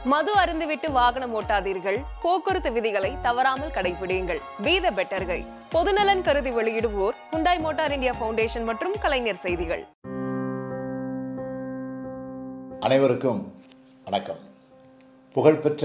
மது அருந்துவிட்டு வாகனம் ஓட்டாதீர்கள் போக்குவரத்து விதிகளை தவறாமல் கடைபிடியுங்கள் பி த பெட்டர் கை பொதுநலன் கருதி வெளியிடுவோர் ஹுண்டாய் மோட்டார் இந்தியா ஃபவுண்டேஷன் மற்றும் கலைஞர் செய்திகள் அனைவருக்கும் வணக்கம் புகழ்பெற்ற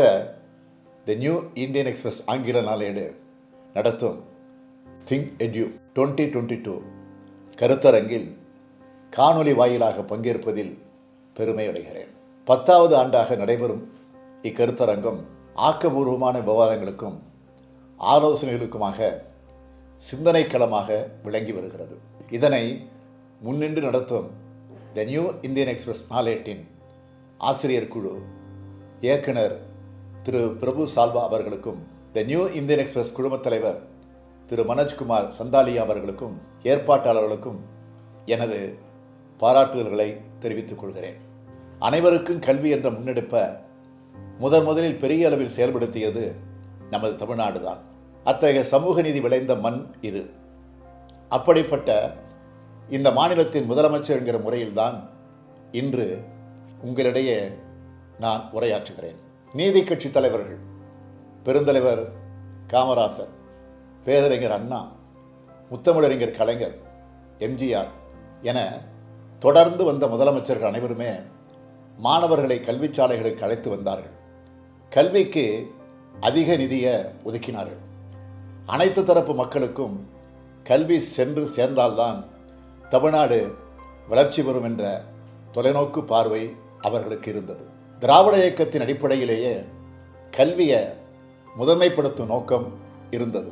தி நியூ இந்தியன் எக்ஸ்பிரஸ் ஆங்கில நாளேடு நடத்தும் think edu twenty twenty two கருத்தரங்கில் காணொளி வாயிலாக பங்கேற்பதில் பெருமை அடைகிறேன் பத்தாவது ஆண்டாக நடைபெறும் இக்கருத்தரங்கம் ஆக்கபூர்வமான விவாதங்களுக்கும் ஆலோசனைகளுக்குமாக சிந்தனைக்களமாக விளங்கி வருகிறது இதனை முன்னின்று நடத்தும் த நியூ இந்தியன் எக்ஸ்பிரஸ் நாளேட்டின் ஆசிரியர் குழு இயக்குனர் திரு பிரபு சால்வா அவர்களுக்கும் த நியூ இந்தியன் எக்ஸ்பிரஸ் குழுமத் தலைவர் திரு மனோஜ்குமார் சந்தாலியா அவர்களுக்கும் ஏற்பாட்டாளர்களுக்கும் எனது பாராட்டுதல்களை தெரிவித்துக் கொள்கிறேன் அனைவருக்கும் கல்வி என்ற முன்னெடுப்பை முதன் முதலில் பெரிய அளவில் செயல்படுத்தியது நமது தமிழ்நாடு தான் அத்தகைய சமூக நீதி விளைந்த மண் இது அப்படிப்பட்ட இந்த மாநிலத்தின் முதலமைச்சர் என்கிற முறையில்தான் இன்று உங்களிடையே நான் உரையாற்றுகிறேன் நீதி கட்சி தலைவர்கள் பெருந்தலைவர் காமராசர் பேரறிஞர் அண்ணா முத்தமிழறிஞர் கலைஞர் எம்ஜிஆர் என தொடர்ந்து வந்த முதலமைச்சர்கள் அனைவருமே மாணவர்களை கல்விச்சாலைகளுக்கு அழைத்து வந்தார்கள் கல்விக்கு அதிக நிதியை ஒதுக்கினார்கள் அனைத்து தரப்பு மக்களுக்கும் கல்வி சென்று சேர்ந்தால்தான் தமிழ்நாடு வளர்ச்சி பெறும் என்ற தொலைநோக்கு பார்வை அவர்களுக்கு இருந்தது திராவிட இயக்கத்தின் அடிப்படையிலேயே கல்வியை முதன்மைப்படுத்தும் நோக்கம் இருந்தது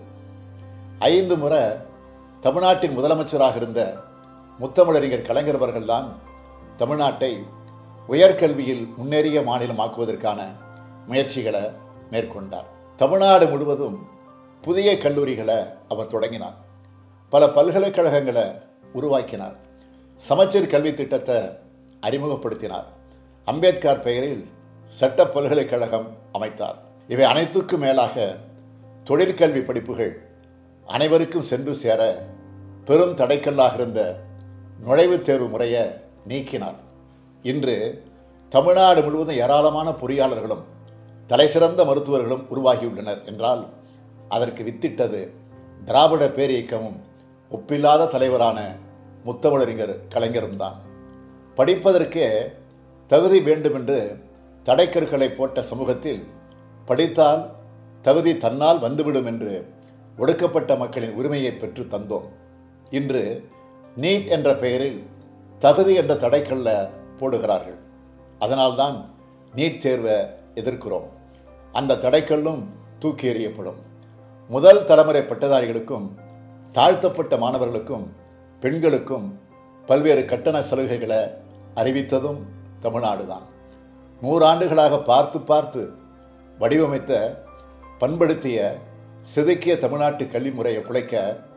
ஐந்து முறை தமிழ்நாட்டின் முதலமைச்சராக இருந்த முத்தமிழறிஞர் கலைஞர் அவர்கள்தான் தமிழ்நாட்டை உயர்கல்வியில் முன்னேறிய மாநிலமாக்குவதற்கான முயற்சிகளை மேற்கொண்டார் தமிழ்நாடு முழுவதும் புதிய கல்லூரிகளை அவர் தொடங்கினார் பல பல்கலைக்கழகங்களை உருவாக்கினார் சமச்சீர் கல்வி திட்டத்தை அறிமுகப்படுத்தினார் அம்பேத்கர் பெயரில் சட்ட பல்கலைக்கழகம் அமைத்தார் இவை அனைத்துக்கும் மேலாக தொழிற்கல்வி படிப்புகள் அனைவருக்கும் சென்று சேர பெரும் தடைக்கல்லாக இருந்த நுழைவுத் தேர்வு முறையை நீக்கினார் இன்று தமிழ்நாடு முழுவதும் ஏராளமான பொறியாளர்களும் தலைசிறந்த மருத்துவர்களும் உருவாகியுள்ளனர் என்றால் அதற்கு வித்திட்டது திராவிட பேரியக்கமும் ஒப்பில்லாத தலைவரான முத்தமிழறிஞர் கலைஞரும் தான் படிப்பதற்கே தகுதி வேண்டுமென்று தடைக்கற்களை போட்ட சமூகத்தில் படித்தால் தகுதி தன்னால் வந்துவிடும் என்று ஒடுக்கப்பட்ட மக்களின் உரிமையை பெற்று தந்தோம் இன்று நீட் என்ற பெயரில் தகுதி என்ற தடைக்கல்ல போடுகிறார்கள் அதனால்தான் நீட் தேர்வை எதிர்க்கிறோம் அந்த தடைக்கல்லும் தூக்கி எறியப்படும் முதல் தலைமுறை பட்டதாரிகளுக்கும் தாழ்த்தப்பட்ட மாணவர்களுக்கும் பெண்களுக்கும் பல்வேறு கட்டண சலுகைகளை அறிவித்ததும் தமிழ்நாடு தான் நூறாண்டுகளாக பார்த்து பார்த்து வடிவமைத்த பண்படுத்திய செதுக்கிய தமிழ்நாட்டு கல்வி முறையை குலைக்க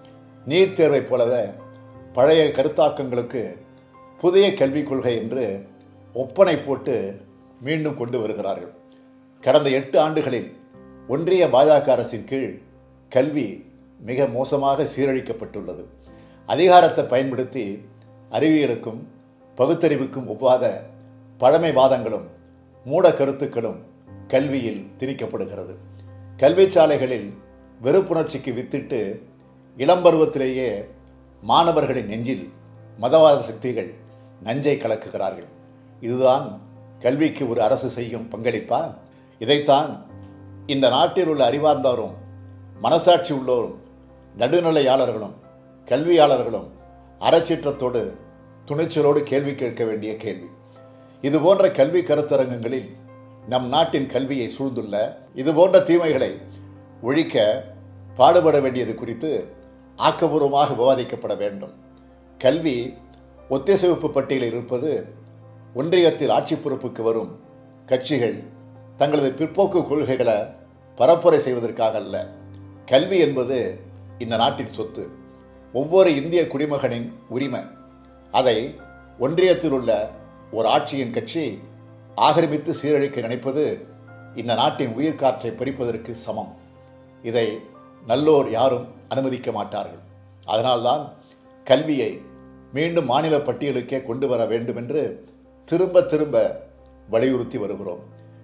நீட் தேர்வைப் போலவே பழைய கருத்தாக்கங்களுக்கு புதிய கல்விக் கொள்கை என்று ஒப்பனை போட்டு மீண்டும் கொண்டு வருகிறார்கள் கடந்த எட்டு ஆண்டுகளில் ஒன்றிய பாஜக அரசின் கீழ் கல்வி மிக மோசமாக சீரழிக்கப்பட்டுள்ளது அதிகாரத்தை பயன்படுத்தி அறிவியலுக்கும் பகுத்தறிவுக்கும் ஒவ்வாத பழமைவாதங்களும் மூட கருத்துக்களும் கல்வியில் திணிக்கப்படுகிறது கல்வி சாலைகளில் வெறுப்புணர்ச்சிக்கு வித்திட்டு இளம்பருவத்திலேயே மாணவர்களின் நெஞ்சில் மதவாத சக்திகள் நஞ்சை கலக்குகிறார்கள் இதுதான் கல்விக்கு ஒரு அரசு செய்யும் பங்களிப்பா இதைத்தான் இந்த நாட்டில் உள்ள அறிவார்ந்தோரும் மனசாட்சி உள்ளோரும் நடுநிலையாளர்களும் கல்வியாளர்களும் அறச்சீற்றத்தோடு துணிச்சலோடு கேள்வி கேட்க வேண்டிய கேள்வி இது போன்ற கல்வி கருத்தரங்கங்களில் நம் நாட்டின் கல்வியை சூழ்ந்துள்ள இது போன்ற தீமைகளை ஒழிக்க பாடுபட வேண்டியது குறித்து ஆக்கபூர்வமாக விவாதிக்கப்பட வேண்டும் கல்வி ஒத்திசைவுப்பு பட்டியலில் இருப்பது ஒன்றியத்தில் ஆட்சி பொறுப்புக்கு வரும் கட்சிகள் தங்களது பிற்போக்கு கொள்கைகளை பரப்புரை செய்வதற்காக அல்ல கல்வி என்பது இந்த நாட்டின் சொத்து ஒவ்வொரு இந்திய குடிமகனின் உரிமை அதை ஒன்றியத்தில் உள்ள ஒரு ஆட்சியின் கட்சி ஆக்கிரமித்து சீரழிக்க நினைப்பது இந்த நாட்டின் உயிர் காற்றை பறிப்பதற்கு சமம் இதை நல்லோர் யாரும் அனுமதிக்க மாட்டார்கள் அதனால்தான் கல்வியை மீண்டும் மாநில பட்டியலுக்கே கொண்டு வர வேண்டும் என்று திரும்ப திரும்ப வலியுறுத்தி வருகிறோம்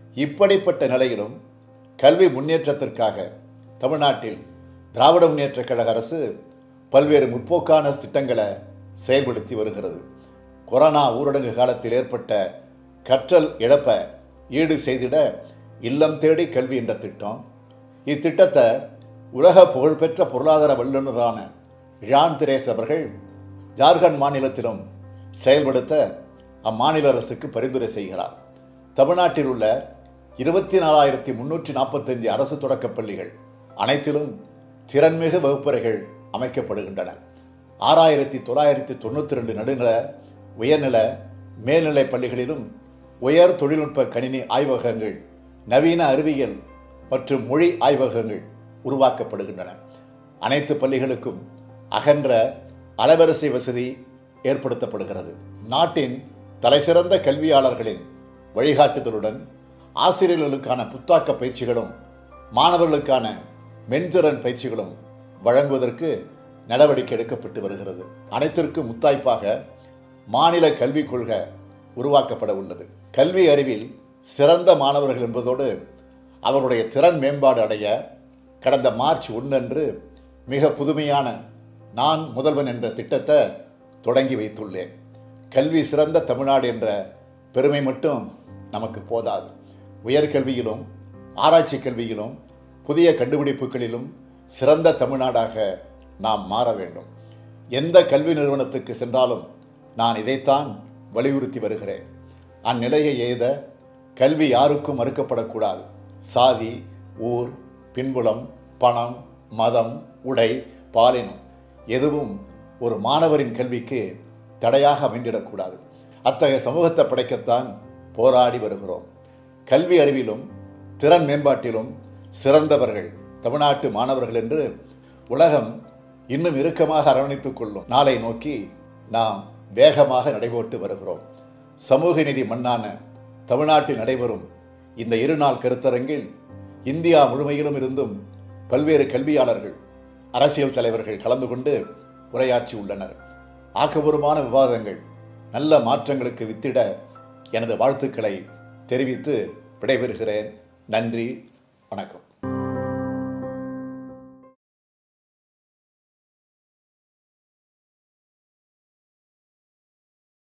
இப்படிப்பட்ட நிலையிலும் கல்வி முன்னேற்றத்திற்காக தமிழ்நாட்டில் திராவிட முன்னேற்றக் கழக அரசு பல்வேறு முற்போக்கான திட்டங்களை செயல்படுத்தி வருகிறது கொரோனா ஊரடங்கு காலத்தில் ஏற்பட்ட கற்றல் இழப்பை ஈடு செய்திட இல்லம் தேடி கல்வி என்ற திட்டம் இத்திட்டத்தை உலக புகழ்பெற்ற பொருளாதார வல்லுநரான ஜான் திரேஸ் அவர்கள் ஜார்க்கண்ட் மாநிலத்திலும் செயல்படுத்த அம்மாநில அரசுக்கு பரிந்துரை செய்கிறார் தமிழ்நாட்டில் உள்ள இருபத்தி நாலாயிரத்தி முன்னூற்றி நாற்பத்தஞ்சு அரசு தொடக்கப் பள்ளிகள் அனைத்திலும் திறன்மிகு வகுப்பறைகள் அமைக்கப்படுகின்றன ஆறாயிரத்தி தொள்ளாயிரத்தி தொண்ணூற்றி ரெண்டு நடுநில உயர்நில மேல்நிலை பள்ளிகளிலும் உயர் தொழில்நுட்ப கணினி ஆய்வகங்கள் நவீன அறிவியல் மற்றும் மொழி ஆய்வகங்கள் உருவாக்கப்படுகின்றன அனைத்து பள்ளிகளுக்கும் அகன்ற அலைவரிசை வசதி ஏற்படுத்தப்படுகிறது நாட்டின் தலைசிறந்த கல்வியாளர்களின் வழிகாட்டுதலுடன் ஆசிரியர்களுக்கான புத்தாக்க பயிற்சிகளும் மாணவர்களுக்கான மென்திறன் பயிற்சிகளும் வழங்குவதற்கு நடவடிக்கை எடுக்கப்பட்டு வருகிறது அனைத்திற்கும் முத்தாய்ப்பாக மாநில கல்விக் கொள்கை உருவாக்கப்பட உள்ளது கல்வி அறிவில் சிறந்த மாணவர்கள் என்பதோடு அவருடைய திறன் மேம்பாடு அடைய கடந்த மார்ச் ஒன்று அன்று மிக புதுமையான நான் முதல்வன் என்ற திட்டத்தை தொடங்கி வைத்துள்ளேன் கல்வி சிறந்த தமிழ்நாடு என்ற பெருமை மட்டும் நமக்கு போதாது உயர்கல்வியிலும் ஆராய்ச்சி கல்வியிலும் புதிய கண்டுபிடிப்புகளிலும் சிறந்த தமிழ்நாடாக நாம் மாற வேண்டும் எந்த கல்வி நிறுவனத்துக்கு சென்றாலும் நான் இதைத்தான் வலியுறுத்தி வருகிறேன் அந்நிலையை எய்த கல்வி யாருக்கும் மறுக்கப்படக்கூடாது சாதி ஊர் பின்புலம் பணம் மதம் உடை பாலினம் எதுவும் ஒரு மாணவரின் கல்விக்கு தடையாக அமைந்திடக்கூடாது அத்தகைய சமூகத்தை படைக்கத்தான் போராடி வருகிறோம் கல்வி அறிவிலும் திறன் மேம்பாட்டிலும் சிறந்தவர்கள் தமிழ்நாட்டு மாணவர்கள் என்று உலகம் இன்னும் இறுக்கமாக அரவணைத்துக் கொள்ளும் நாளை நோக்கி நாம் வேகமாக நடைபோட்டு வருகிறோம் சமூக நீதி மண்ணான தமிழ்நாட்டில் நடைபெறும் இந்த இருநாள் கருத்தரங்கில் இந்தியா முழுமையிலும் இருந்தும் பல்வேறு கல்வியாளர்கள் அரசியல் தலைவர்கள் கலந்து கொண்டு உரையாற்றி உள்ளனர் ஆக்கபூர்வமான விவாதங்கள் நல்ல மாற்றங்களுக்கு வித்திட எனது வாழ்த்துக்களை தெரிவித்து விடைபெறுகிறேன் நன்றி வணக்கம்